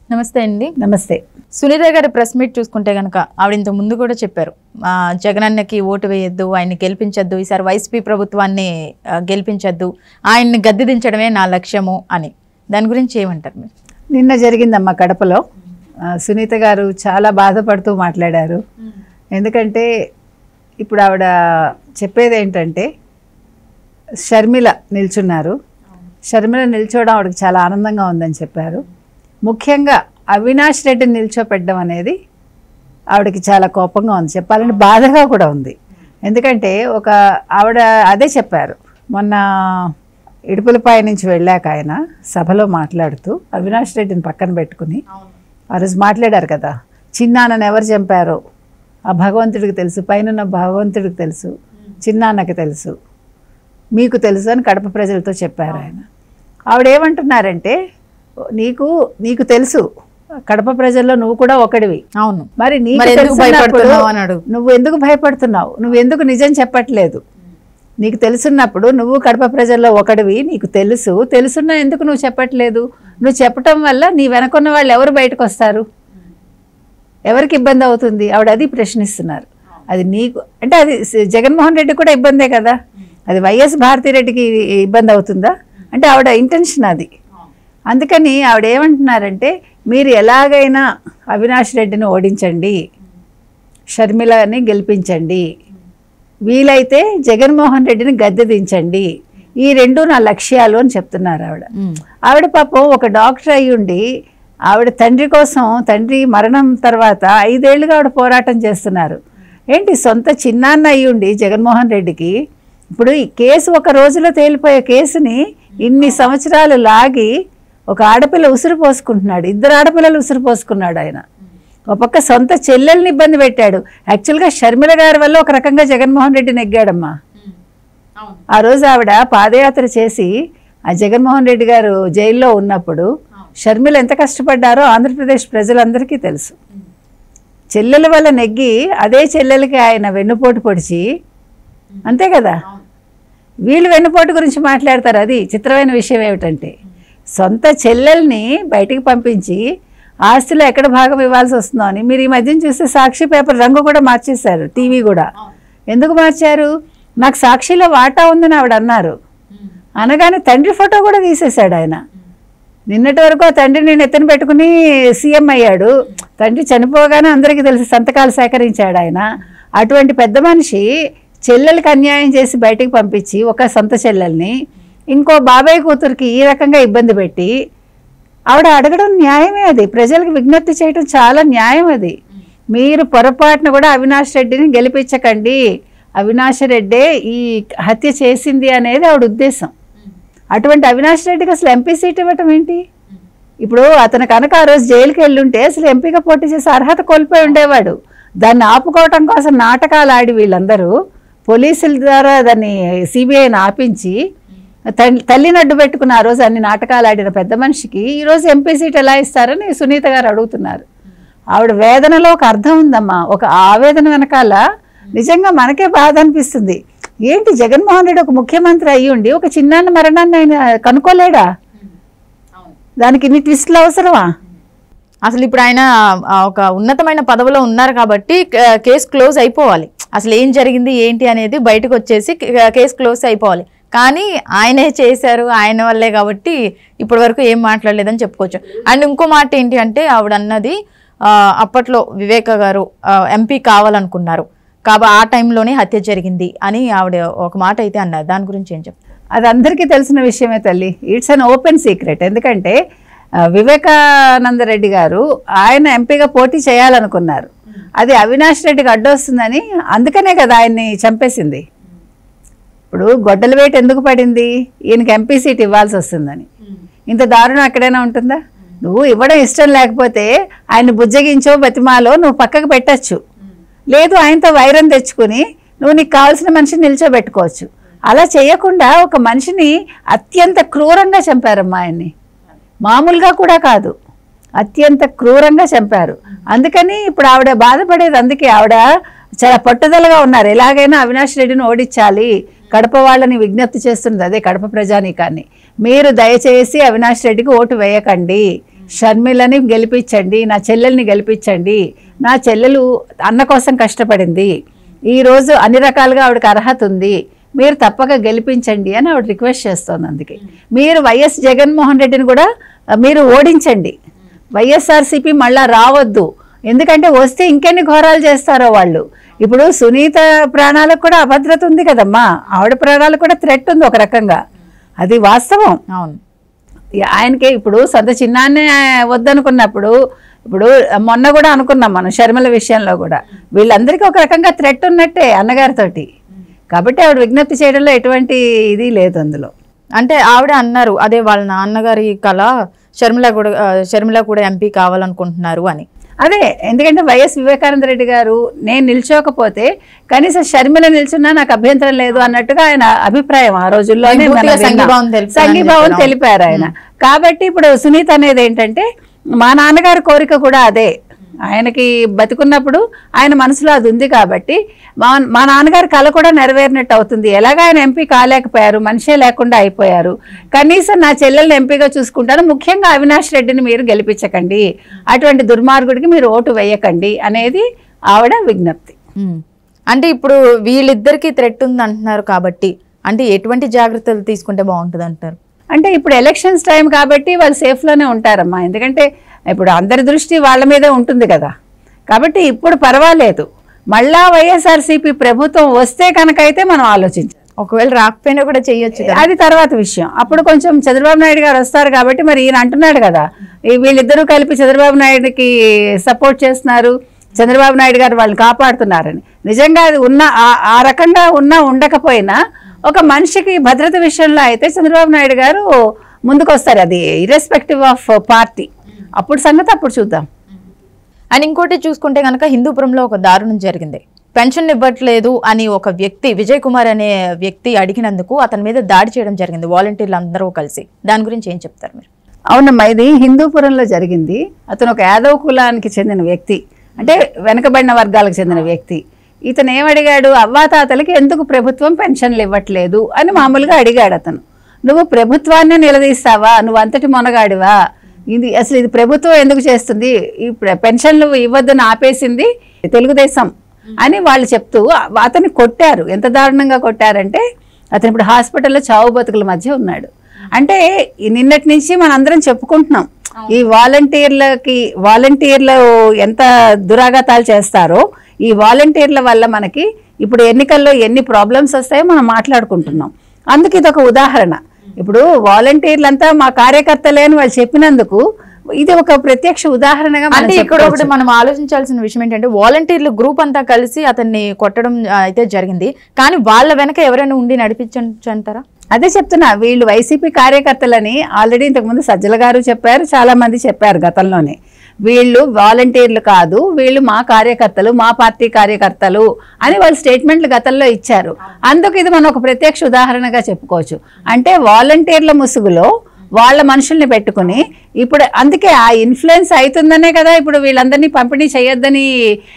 నమస్తే అండి నమస్తే సునీత గారి ప్రెస్ మీట్ చూసుకుంటే కనుక ఆవిడ ఇంత ముందు కూడా చెప్పారు ఆ, జగనన్నకి ఓటు వేయొద్దు ఆయన్ని గెలిపించొద్దు ఈసారి వైసీపీ ప్రభుత్వాన్ని ఆ, గెలిపించొద్దు ఆయన్ని గద్దె దించడమే నా లక్ష్యము అని దాని గురించి ఏమంటారు మీరు నిన్న జరిగిందమ్మా కడపలో ఆ, సునీత గారు చాలా బాధపడుతూ మాట్లాడారు ఎందుకంటే ఇప్పుడు ఆవిడ చెప్పేది ఏంటంటే షర్మిల నిల్చున్నారు షర్మిల నిల్చోవడం ఆవిడకి చాలా ఆనందంగా ఉందని చెప్పారు ముఖ్యంగా అవినాష్ రెడ్డిని నిల్చోపెట్టడం అనేది ఆవిడకి చాలా కోపంగా ఉంది చెప్పాలంటే బాధగా కూడా ఉంది ఎందుకంటే ఒక ఆవిడ అదే చెప్పారు మొన్న ఇడుపులపాయ నుంచి వెళ్ళాక ఆయన సభలో మాట్లాడుతూ అవినాష్ రెడ్డిని పక్కన పెట్టుకుని ఆ రోజు మాట్లాడారు కదా చిన్నాన్నను ఎవరు చంపారో ఆ భగవంతుడికి తెలుసు పైన భగవంతుడికి తెలుసు చిన్నాన్నకి తెలుసు మీకు తెలుసు అని కడప ప్రజలతో చెప్పారు ఆయన ఆవిడ ఏమంటున్నారంటే నీకు నీకు తెలుసు కడప ప్రజల్లో నువ్వు కూడా ఒకడివి అవును మరి నీకు మరి ఎందుకు తెలుసున్నప్పుడు భయపడుతున్నావు అని అడుగు నువ్వు ఎందుకు భయపడుతున్నావు నువ్వు ఎందుకు నిజం చెప్పట్లేదు నీకు తెలుసున్నప్పుడు నువ్వు కడప ప్రజల్లో ఒకడివి నీకు తెలుసు తెలుసున్నా ఎందుకు నువ్వు చెప్పట్లేదు నువ్వు చెప్పటం వల్ల నీ వెనకున్న వాళ్ళు ఎవరు బయటకు వస్తారు ఎవరికి ఇబ్బంది అవుతుంది ఆవిడ అది ప్రశ్నిస్తున్నారు అది నీకు అంటే అది స- జగన్మోహన్ రెడ్డి కూడా ఇబ్బందే కదా అది వైఎస్ భారతిరెడ్డికి ఇబ్బంది అవుతుందా అంటే ఆవిడ ఇంటెన్షన్ అది అందుకని ఆవిడ ఏమంటున్నారంటే మీరు ఎలాగైనా అవినాష్ రెడ్డిని ఓడించండి షర్మిలని గెలిపించండి వీలైతే జగన్మోహన్ రెడ్డిని గద్దె దించండి ఈ రెండు నా లక్ష్యాలు అని చెప్తున్నారు ఆవిడ ఉమ్. ఆవిడ పాపం ఒక డాక్టర్ అయి ఉండి ఆవిడ తండ్రి కోసం తండ్రి మరణం తర్వాత ఐదేళ్లుగా ఆవిడ పోరాటం చేస్తున్నారు ఏంటి సొంత చిన్నాన్న అయి ఉండి జగన్మోహన్ రెడ్డికి ఇప్పుడు ఈ కేసు ఒక రోజులో తేలిపోయే కేసుని ఇన్ని సంవత్సరాలు లాగి ఒక ఆడపిల్ల ఉసురు పోసుకుంటున్నాడు ఇద్దరు ఆడపిల్లలు ఉసురు పోసుకున్నాడు ఆయన ఒక పక్క సొంత చెల్లెల్ని ఇబ్బంది పెట్టాడు యాక్చువల్గా షర్మిల గారి వల్ల ఒక రకంగా జగన్మోహన్ రెడ్డి నెగ్గాడమ్మా ఆ రోజు ఆవిడ పాదయాత్ర చేసి ఆ జగన్మోహన్ రెడ్డి గారు జైల్లో ఉన్నప్పుడు షర్మిల ఎంత కష్టపడ్డారో ఆంధ్రప్రదేశ్ ప్రజలందరికీ తెలుసు చెల్లెల వల్ల నెగ్గి అదే చెల్లెలకి ఆయన వెన్నుపోటు పొడిచి అంతే కదా వీళ్ళు వెన్నుపోటు గురించి మాట్లాడతారు అది చిత్రమైన విషయం ఏమిటంటే సొంత చెల్లెల్ని బయటికి పంపించి ఆస్తిలో ఎక్కడ భాగం ఇవ్వాల్సి వస్తుందో అని మీరు ఈ మధ్యన చూస్తే సాక్షి పేపర్ రంగు కూడా మార్చేశారు టీవీ కూడా ఎందుకు మార్చారు నాకు సాక్షిలో వాటా ఉందని ఆవిడ అన్నారు అనగానే తండ్రి ఫోటో కూడా తీసేశాడు ఆయన నిన్నటి వరకు ఆ తండ్రిని నెత్తిన పెట్టుకుని సీఎం అయ్యాడు తండ్రి చనిపోగానే అందరికీ తెలిసి సంతకాలు సేకరించాడు ఆయన అటువంటి పెద్ద మనిషి చెల్లెలకి అన్యాయం చేసి బయటికి పంపించి ఒక సొంత చెల్లెల్ని ఇంకో బాబాయ్ కూతురికి ఈ రకంగా ఇబ్బంది పెట్టి ఆవిడ అడగడం న్యాయమే అది ప్రజలకు విజ్ఞప్తి చేయడం చాలా న్యాయం అది మీరు పొరపాటున కూడా అవినాష్ రెడ్డిని గెలిపించకండి అవినాష్ రెడ్డే ఈ హత్య చేసింది అనేది ఆవిడ ఉద్దేశం అటువంటి అవినాష్ రెడ్డికి అసలు ఎంపీ సీట్ ఇవ్వటం ఏంటి ఇప్పుడు అతను కనుక ఆ రోజు జైలుకి వెళ్ళుంటే అసలు ఎంపీగా పోటీ చేసే అర్హత కోల్పోయి ఉండేవాడు దాన్ని ఆపుకోవటం కోసం నాటకాలు ఆడి వీళ్ళందరూ పోలీసుల ద్వారా దాన్ని సిబిఐని ఆపించి తల్లి తల్లిని అడ్డు పెట్టుకున్న ఆ రోజు అన్ని నాటకాలు ఆడిన పెద్ద మనిషికి ఈరోజు ఎంపీ సీట్ ఎలా ఇస్తారని సునీత గారు అడుగుతున్నారు ఆవిడ వేదనలో ఒక అర్థం ఉందమ్మా ఒక ఆవేదన వెనకాల నిజంగా మనకే బాధ అనిపిస్తుంది ఏంటి జగన్మోహన్ రెడ్డి ఒక ముఖ్యమంత్రి అయ్యి ఉండి ఒక చిన్నాన్న మరణాన్ని ఆయన కనుక్కోలేడా దానికి ఇన్ని ట్విస్ట్లు అవసరమా అసలు ఇప్పుడు ఆయన ఆ, ఒక ఉన్నతమైన పదవిలో ఉన్నారు కాబట్టి క- కేసు క్లోజ్ అయిపోవాలి అసలు ఏం జరిగింది ఏంటి అనేది బయటకు వచ్చేసి క- కేసు క్లోజ్ అయిపోవాలి కానీ ఆయనే చేశారు ఆయన వల్లే కాబట్టి ఇప్పటి వరకు ఏం మాట్లాడలేదని చెప్పుకోవచ్చు అండ్ ఇంకో మాట ఏంటి అంటే ఆవిడ అన్నది ఆ, అప్పట్లో వివేక గారు ఎంపీ కావాలనుకున్నారు కాబట్టి ఆ టైంలోనే హత్య జరిగింది అని ఆవిడ ఒక మాట అయితే అన్నారు దాని గురించి ఏం చెప్తారు అది అందరికీ తెలిసిన విషయమే తల్లి ఇట్స్ అన్ ఓపెన్ సీక్రెట్ ఎందుకంటే ఆ, వివేకానంద రెడ్డి గారు ఆయన ఎంపీగా పోటీ చేయాలనుకున్నారు అది అవినాష్ రెడ్డికి అడ్డొస్తుందని అందుకనే కదా ఆయన్ని చంపేసింది ఇప్పుడు గొడ్డల వేట ఎందుకు పడింది ఈయనకి ఎంపీ సీట్ ఇవ్వాల్సి వస్తుందని ఇంత దారుణం ఎక్కడైనా ఉంటుందా నువ్వు ఇవ్వడం ఇష్టం లేకపోతే ఆయన బుజ్జగించో బతిమాలో నువ్వు పక్కకు పెట్టచ్చు లేదు ఆయనతో వైరం తెచ్చుకుని నువ్వు నీకు కావాల్సిన మనిషిని నిల్చోబెట్టుకోవచ్చు అలా చేయకుండా ఒక మనిషిని అత్యంత క్రూరంగా చంపారమ్మా ఆయన్ని మామూలుగా కూడా కాదు అత్యంత క్రూరంగా చంపారు అందుకని ఇప్పుడు ఆవిడ బాధపడేది అందుకే ఆవిడ చాలా పట్టుదలగా ఉన్నారు ఎలాగైనా అవినాష్ రెడ్డిని ఓడించాలి కడప వాళ్ళని విజ్ఞప్తి చేస్తున్నది అదే కడప ప్రజానీకాన్ని మీరు దయచేసి అవినాష్ రెడ్డికి ఓటు వేయకండి షర్మిలని గెలిపించండి నా చెల్లెల్ని గెలిపించండి నా చెల్లెలు అన్న కోసం కష్టపడింది ఈరోజు అన్ని రకాలుగా ఆవిడకి అర్హత ఉంది మీరు తప్పక గెలిపించండి అని ఆవిడ రిక్వెస్ట్ చేస్తోంది అందుకే మీరు వైఎస్ జగన్మోహన్ రెడ్డిని కూడా ఆ, మీరు ఓడించండి వైఎస్ఆర్సీపీ మళ్ళా రావద్దు ఎందుకంటే వస్తే ఇంకెన్ని ఘోరాలు చేస్తారో వాళ్ళు ఇప్పుడు సునీత ప్రాణాలకు కూడా అభద్రత ఉంది కదమ్మా ఆవిడ ప్రాణాలకు కూడా థ్రెట్ ఉంది ఒక రకంగా అది వాస్తవం అవును ఆయనకే ఇప్పుడు సొంత చిన్నాన్నే వద్దనుకున్నప్పుడు ఇప్పుడు మొన్న కూడా అనుకున్నాం మనం షర్మిల విషయంలో కూడా వీళ్ళందరికీ ఒక రకంగా థ్రెట్ ఉన్నట్టే అన్నగారితోటి కాబట్టి ఆవిడ విజ్ఞప్తి చేయడంలో ఎటువంటి ఇది లేదు అందులో అంటే ఆవిడ అన్నారు అదే వాళ్ళ నాన్నగారి కళ షర్మిల కూడా ఆ, షర్మిల కూడా ఎంపీ కావాలనుకుంటున్నారు అని అదే ఎందుకంటే వైఎస్ వివేకానంద రెడ్డి గారు నేను నిల్చోకపోతే కనీసం షర్మిల నిల్చున్నా నాకు అభ్యంతరం లేదు అన్నట్టుగా ఆయన అభిప్రాయం ఆ రోజుల్లోనే నేను మనం పూర్తిగా విన్నాం. సంఘీభావం తెలుపుతానని సంఘీభావం చెప్పారు. తెలిపారు ఆయన కాబట్టి ఇప్పుడు సునీత అనేది ఏంటంటే మా నాన్నగారి కోరిక కూడా అదే ఆయనకి బతుకున్నప్పుడు ఆయన మనసులో అది ఉంది కాబట్టి మా మా నాన్నగారి కళ కూడా నెరవేరినట్టు అవుతుంది ఎలాగ ఆయన ఎంపీ కాలేకపోయారు మనిషే లేకుండా అయిపోయారు కనీసం నా చెల్లెల్ని ఎంపీగా చూసుకుంటాను ముఖ్యంగా అవినాష్ రెడ్డిని మీరు గెలిపించకండి అటువంటి దుర్మార్గుడికి మీరు ఓటు వేయకండి అనేది ఆవిడ విజ్ఞప్తి ఉమ్. అంటే ఇప్పుడు వీళ్ళిద్దరికి థ్రెట్ ఉంది అంటున్నారు కాబట్టి అంటే ఎటువంటి జాగ్రత్తలు తీసుకుంటే బాగుంటుంది అంటారు అంటే ఇప్పుడు ఎలక్షన్స్ టైం కాబట్టి వాళ్ళు సేఫ్లోనే ఉంటారమ్మా ఎందుకంటే ఇప్పుడు అందరి దృష్టి వాళ్ళ మీదే ఉంటుంది కదా కాబట్టి ఇప్పుడు పర్వాలేదు మళ్ళా వైఎస్ఆర్సీపీ ప్రభుత్వం వస్తే కనుకైతే మనం ఆలోచించాలి ఒకవేళ రాకపోయినా కూడా చెయ్యొచ్చు కదా అది తర్వాత విషయం అప్పుడు కొంచెం చంద్రబాబు నాయుడు గారు వస్తారు కాబట్టి మరి ఈయన అంటున్నాడు కదా ఈ వీళ్ళిద్దరూ కలిపి చంద్రబాబు నాయుడుకి సపోర్ట్ చేస్తున్నారు చంద్రబాబు నాయుడు గారు వాళ్ళని కాపాడుతున్నారని నిజంగా అది ఉన్న ఆ- ఆ రకంగా ఉన్నా ఉండకపోయినా ఒక మనిషికి భద్రత విషయంలో అయితే చంద్రబాబు నాయుడు గారు ముందుకు వస్తారు అది ఇర్రెస్పెక్టివ్ ఆఫ్ పార్టీ అప్పుడు సంగతి అప్పుడు చూద్దాం అండ్ ఇంకోటి చూసుకుంటే కనుక హిందూపురంలో ఒక దారుణం జరిగింది పెన్షన్ ఇవ్వట్లేదు అని ఒక వ్యక్తి విజయ్ కుమార్ అనే వ్యక్తి అడిగినందుకు అతని మీద దాడి చేయడం జరిగింది వాలంటీర్లు అందరూ కలిసి దాని గురించి ఏం చెప్తారు మీరు అవునమ్మా ఇది హిందూపురంలో జరిగింది అతను ఒక యాదవ్ కులానికి చెందిన వ్యక్తి అంటే వెనకబడిన వర్గాలకు చెందిన వ్యక్తి ఇతను ఏమడిగాడు అవ్వాతాతలకి ఎందుకు ప్రభుత్వం పెన్షన్లు ఇవ్వట్లేదు అని మామూలుగా అడిగాడు అతను నువ్వు ప్రభుత్వాన్ని నిలదీస్తావా నువ్వు అంతటి మొనగాడివా ఇది అసలు ఇది ప్రభుత్వం ఎందుకు చేస్తుంది ఈ ప్ర- పెన్షన్లు ఇవ్వద్దని ఆపేసింది తెలుగుదేశం అని వాళ్ళు చెప్తూ అతన్ని కొట్టారు ఎంత దారుణంగా కొట్టారంటే అతను ఇప్పుడు హాస్పిటల్లో చావు బతుకుల మధ్య ఉన్నాడు అంటే ఈ నిన్నటి నుంచి మనందరం చెప్పుకుంటున్నాం ఈ వాలంటీర్లకి వాలంటీర్లు ఎంత దురాఘాతాలు చేస్తారో ఈ వాలంటీర్ల వల్ల మనకి ఇప్పుడు ఎన్నికల్లో ఎన్ని ప్రాబ్లమ్స్ వస్తాయో మనం మాట్లాడుకుంటున్నాం అందుకు ఇది ఒక ఉదాహరణ ఇప్పుడు వాలంటీర్లంతా మా కార్యకర్తలే అని వాళ్ళు చెప్పినందుకు ఇది ఒక ప్రత్యక్ష ఉదాహరణగా మనం అంటే ఇక్కడ చెప్పుకోవచ్చు. ఒకటి మనం ఆలోచించాల్సిన విషయం ఏంటంటే వాలంటీర్లు గ్రూప్ అంతా కలిసి అతన్ని కొట్టడం ఆ, అయితే జరిగింది కానీ వాళ్ళ వెనక ఎవరైనా ఉండి నడిపించచ్చు అంటారా అదే చెప్తున్నా వీళ్ళు వైసీపీ కార్యకర్తలని ఆల్రెడీ ఇంతకుముందు సజ్జల గారు చెప్పారు చాలా మంది చెప్పారు గతంలోనే వీళ్ళు వాలంటీర్లు కాదు వీళ్ళు మా కార్యకర్తలు మా పార్టీ కార్యకర్తలు అని వాళ్ళు స్టేట్మెంట్లు గతంలో ఇచ్చారు అందుకు ఇది మనం ఒక ప్రత్యక్ష ఉదాహరణగా చెప్పుకోవచ్చు అంటే వాలంటీర్ల ముసుగులో వాళ్ళ మనుషుల్ని పెట్టుకుని ఇప్పుడు అందుకే ఆ ఇన్ఫ్లుయెన్స్ అవుతుందనే కదా ఇప్పుడు వీళ్ళందరినీ పంపిణీ చేయొద్దని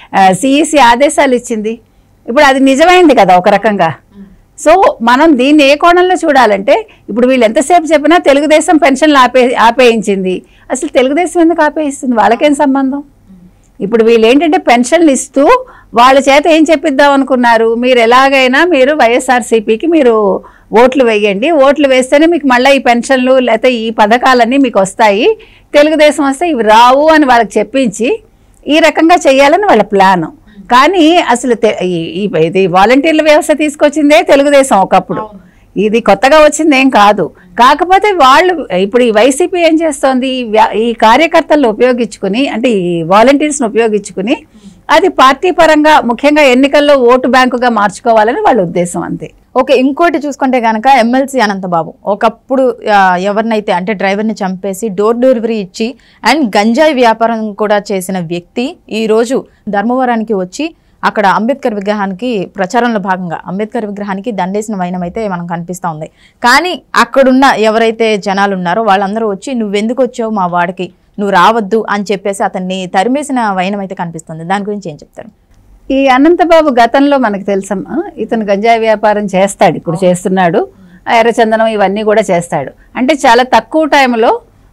సిఈసి ఆదేశాలు ఇచ్చింది ఇప్పుడు అది నిజమైంది కదా ఒక రకంగా సో మనం దీన్ని ఏ కోణంలో చూడాలంటే ఇప్పుడు వీళ్ళు ఎంతసేపు చెప్పినా తెలుగుదేశం పెన్షన్లు ఆపే ఆపేయించింది అసలు తెలుగుదేశం ఎందుకు ఆపేయిస్తుంది వాళ్ళకేం సంబంధం ఇప్పుడు వీళ్ళు ఏంటంటే పెన్షన్లు ఇస్తూ వాళ్ళ చేత ఏం చెప్పిద్దాం అనుకున్నారు మీరు ఎలాగైనా మీరు వైఎస్ఆర్సీపీకి మీరు ఓట్లు వేయండి ఓట్లు వేస్తేనే మీకు మళ్ళీ ఈ పెన్షన్లు లేకపోతే ఈ పథకాలన్నీ మీకు వస్తాయి తెలుగుదేశం వస్తే ఇవి రావు అని వాళ్ళకి చెప్పించి ఈ రకంగా చేయాలని వాళ్ళ ప్లాను కానీ అసలు తె- ఈ- ఈ- ఇది వాలంటీర్ల వ్యవస్థ తీసుకొచ్చిందే తెలుగుదేశం ఒకప్పుడు ఇది కొత్తగా వచ్చింది ఏం కాదు కాకపోతే వాళ్ళు ఇప్పుడు ఈ వైసీపీ ఏం చేస్తోంది ఈ వ్యా- ఈ కార్యకర్తలను ఉపయోగించుకుని అంటే ఈ వాలంటీర్స్ని ఉపయోగించుకుని అది పార్టీ పరంగా ముఖ్యంగా ఎన్నికల్లో ఓటు బ్యాంకుగా మార్చుకోవాలని వాళ్ళ ఉద్దేశం అంతే ఓకే ఇంకోటి చూసుకుంటే కనుక ఎమ్మెల్సీ అనంతబాబు ఒకప్పుడు ఆ, ఎవరినైతే అంటే డ్రైవర్ని చంపేసి డోర్ డెలివరీ ఇచ్చి అండ్ గంజాయి వ్యాపారం కూడా చేసిన వ్యక్తి ఈ రోజు ధర్మవరానికి వచ్చి అక్కడ అంబేద్కర్ విగ్రహానికి ప్రచారంలో భాగంగా అంబేద్కర్ విగ్రహానికి దండేసిన వైనం అయితే మనకు కనిపిస్తూ ఉంది కానీ అక్కడున్న ఎవరైతే జనాలు ఉన్నారో వాళ్ళందరూ వచ్చి నువ్వెందుకు వచ్చావు మా వాడికి నువ్వు రావద్దు అని చెప్పేసి అతన్ని తరిమేసిన వైనం అయితే కనిపిస్తుంది దాని గురించి ఏం చెప్తారు ఈ అనంతబాబు గతంలో మనకు తెలుసమ్మా ఇతను గంజాయి వ్యాపారం చేస్తాడు ఇప్పుడు చేస్తున్నాడు ఆ ఎర్రచందనం ఇవన్నీ కూడా చేస్తాడు అంటే చాలా తక్కువ టైంలో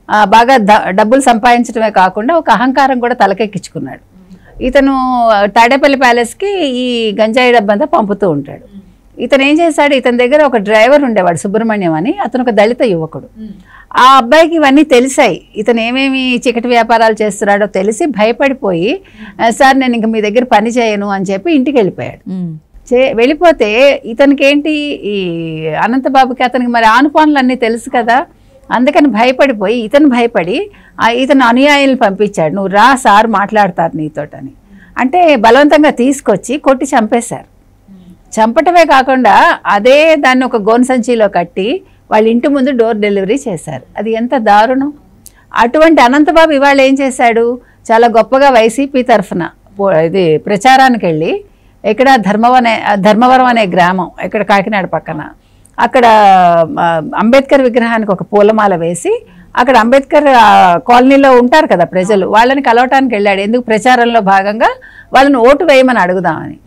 ఆ, బాగా ద- డబ్బులు సంపాదించడమే కాకుండా ఒక అహంకారం కూడా తలకెక్కించుకున్నాడు ఇతను తాడేపల్లి ప్యాలెస్కి ఈ గంజాయి డబ్బంతా పంపుతూ ఉంటాడు ఇతను ఏం చేశాడు ఇతని దగ్గర ఒక డ్రైవర్ ఉండేవాడు సుబ్రహ్మణ్యం అని అతను ఒక దళిత యువకుడు ఆ అబ్బాయికి ఇవన్నీ తెలిసాయి ఇతను ఏమేమి చీకటి వ్యాపారాలు చేస్తున్నాడో తెలిసి భయపడిపోయి "ఆ, సార్ నేను ఇంక మీ దగ్గర పని చేయను అని చెప్పి ఇంటికి వెళ్ళిపోయాడు ఉమ్. చే వెళ్ళిపోతే ఇతనికి ఏంటి ఈ అనంతబాబుకి అతనికి మరి ఆనుపానులు అన్నీ తెలుసు కదా అందుకని భయపడిపోయి ఇతను భయపడి ఆ ఇతను అనుయాయులను పంపించాడు నువ్వు రా సార్ మాట్లాడతారు నీతోటని అంటే బలవంతంగా తీసుకొచ్చి కొట్టి చంపేశారు చంపటమే కాకుండా అదే దాన్ని ఒక గోన్ సంచిలో కట్టి వాళ్ళ ఇంటి ముందు డోర్ డెలివరీ చేశారు అది ఎంత దారుణం అటువంటి అనంతబాబు ఇవాళ ఏం చేశాడు చాలా గొప్పగా వైసీపీ తరఫున పో- ఇది ప్రచారానికి వెళ్ళి ఇక్కడ ధర్మవరం అనే ధర్మవరం అనే గ్రామం ఇక్కడ కాకినాడ పక్కన అక్కడ ఆ, అంబేద్కర్ విగ్రహానికి ఒక పూలమాల వేసి అక్కడ అంబేద్కర్ ఆ, కాలనీలో ఉంటారు కదా ప్రజలు వాళ్ళని కలవటానికి వెళ్ళాడు ఎందుకు ప్రచారంలో భాగంగా వాళ్ళని ఓటు వేయమని అడుగుదామని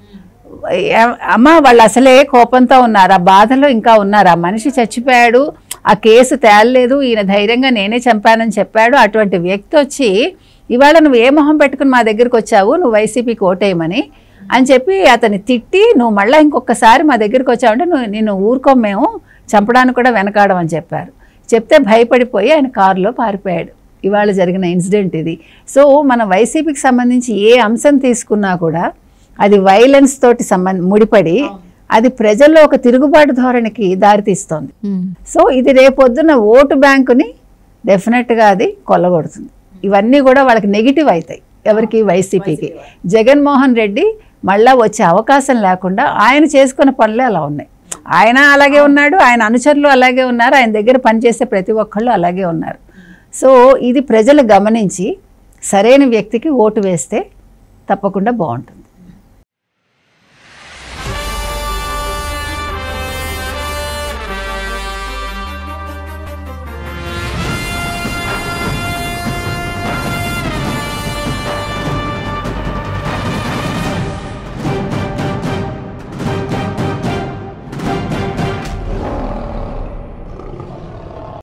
ఏ- అమ్మ వాళ్ళు అసలే కోపంతో ఉన్నారు ఆ బాధలో ఇంకా ఉన్నారు ఆ మనిషి చచ్చిపోయాడు ఆ కేసు తేలలేదు ఈయన ధైర్యంగా నేనే చంపానని చెప్పాడు అటువంటి వ్యక్తి వచ్చి ఇవాళ నువ్వు ఏ మొహం పెట్టుకుని మా దగ్గరికి వచ్చావు నువ్వు వైసీపీకి ఓటేయమని అని చెప్పి అతన్ని తిట్టి నువ్వు మళ్ళీ ఇంకొకసారి మా దగ్గరికి వచ్చావంటే నువ్వు నేను ఊరుకోం మేము చంపడానికి కూడా వెనకాడమని చెప్పారు చెప్తే భయపడిపోయి ఆయన కారులో పారిపోయాడు ఇవాళ జరిగిన ఇన్సిడెంట్ ఇది సో మన వైసీపీకి సంబంధించి ఏ అంశం తీసుకున్నా కూడా అది వైలెన్స్ తోటి సంబంధ ముడిపడి అది ప్రజల్లో ఒక తిరుగుబాటు ధోరణికి దారితీస్తోంది ఉమ్. సో ఇది రేపొద్దున ఓటు బ్యాంకుని డెఫినెట్గా అది కొల్లగొడుతుంది ఇవన్నీ కూడా వాళ్ళకి నెగిటివ్ అవుతాయి ఎవరికి వైసీపీకి జగన్మోహన్ రెడ్డి మళ్ళా వచ్చే అవకాశం లేకుండా ఆయన చేసుకున్న పనులే అలా ఉన్నాయి ఆయన అలాగే ఉన్నాడు ఆయన అనుచరులు అలాగే ఉన్నారు ఆయన దగ్గర పనిచేసే ప్రతి ఒక్కళ్ళు అలాగే ఉన్నారు సో ఇది ప్రజలు గమనించి సరైన వ్యక్తికి ఓటు వేస్తే తప్పకుండా బాగుంటుంది